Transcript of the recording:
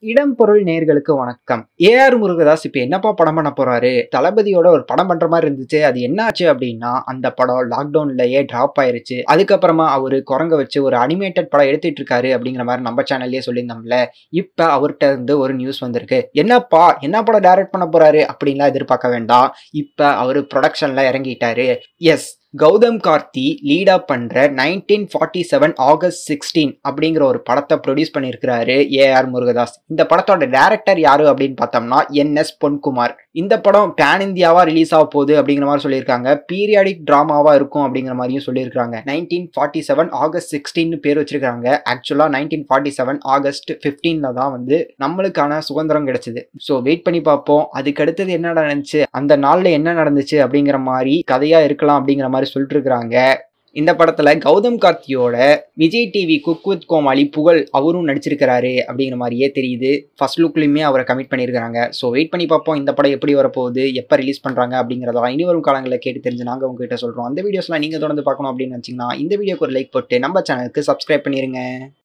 இடம் பொருள் நேர்களுக்கு வணக்கம் ஏஆர் முருகதாஸ் இப்ப என்னப்பா படம் பண்ண போறாரு தளபதியோட ஒரு படம் பண்ற மாதிரி இருந்துச்சு அது என்ன ஆச்சு அப்படின்னா அந்த படம் லாக்டவுன்லயே டிராப் ஆயிருச்சு அதுக்கப்புறமா அவரு குரங்க வச்சு ஒரு அனிமேட்டட் படம் எடுத்துட்டு இருக்காரு அப்படிங்கிற மாதிரி நம்ம சேனல்லயே சொல்லியிருந்தோம்ல இப்ப அவர்கிட்ட இருந்து ஒரு நியூஸ் வந்திருக்கு என்னப்பா என்ன படம் டைரக்ட் பண்ண போறாரு அப்படின்லாம் எதிர்பார்க்க வேண்டாம் இப்ப அவரு ப்ரொடக்ஷன்ல இறங்கிட்டாரு எஸ் கௌதம் கார்த்தி லீடா பண்ற nineteen forty seven August sixteen அப்படிங்கிற ஒரு படத்தை ப்ரொடியூஸ் பண்ணியிருக்கிறாரு ஏஆர் முருகதாஸ் இந்த படத்தோட டேரக்டர் யாரு அப்படின்னு பார்த்தோம்னா என் எஸ் பொன்குமார் இந்த படம் பேன் இந்தியாவா ரிலீஸ் ஆக போகுது அப்படிங்கிற மாதிரி சொல்லியிருக்காங்க பீரியாடிக் டிராமாவா இருக்கும் அப்படிங்கிற மாதிரியும் சொல்லியிருக்காங்க nineteen forty seven August sixteen பேர் வச்சிருக்காங்க ஆக்சுவலா நைன்டீன் ஃபார்ட்டி செவன் ஆகஸ்ட் ஃபிஃப்டீன்ல தான் வந்து நம்மளுக்கான சுதந்திரம் கிடைச்சது ஸோ வெயிட் பண்ணி பார்ப்போம் அதுக்கு அடுத்தது என்ன நடந்துச்சு அந்த நாள்ல என்ன நடந்துச்சு அப்படிங்கிற மாதிரி கதையா இருக்கலாம் அப்படிங்கிற மாதிரி சொல்லிட்டு இருக்காங்க இந்த படத்துல கௌதம் கார்த்தியோட Vijay TV cook with Komali Pugazh அவரும் நடிச்சிருக்கிறாரு அப்படிங்கிற மாதிரியே தெரியுது ஃபர்ஸ்ட் லுக்லயுமே அவரை கமிட் பண்ணியிருக்காங்க ஸோ வெயிட் பண்ணி பார்ப்போம் இந்த படம் எப்படி வரப்போகுது எப்போ ரிலீஸ் பண்றாங்க அப்படிங்கிறதெல்லாம் இனி வரும் காலங்களில் கேட்டு தெரிஞ்சு நாங்கள் உங்ககிட்ட சொல்றோம் அந்த வீடியோஸ்லாம் நீங்க தொடர்ந்து பார்க்கணும் அப்படின்னு நினச்சிங்கன்னா இந்த வீடியோக்கு ஒரு லைக் போட்டு நம்ம சேனலுக்கு சப்ஸ்கிரைப் பண்ணிருங்க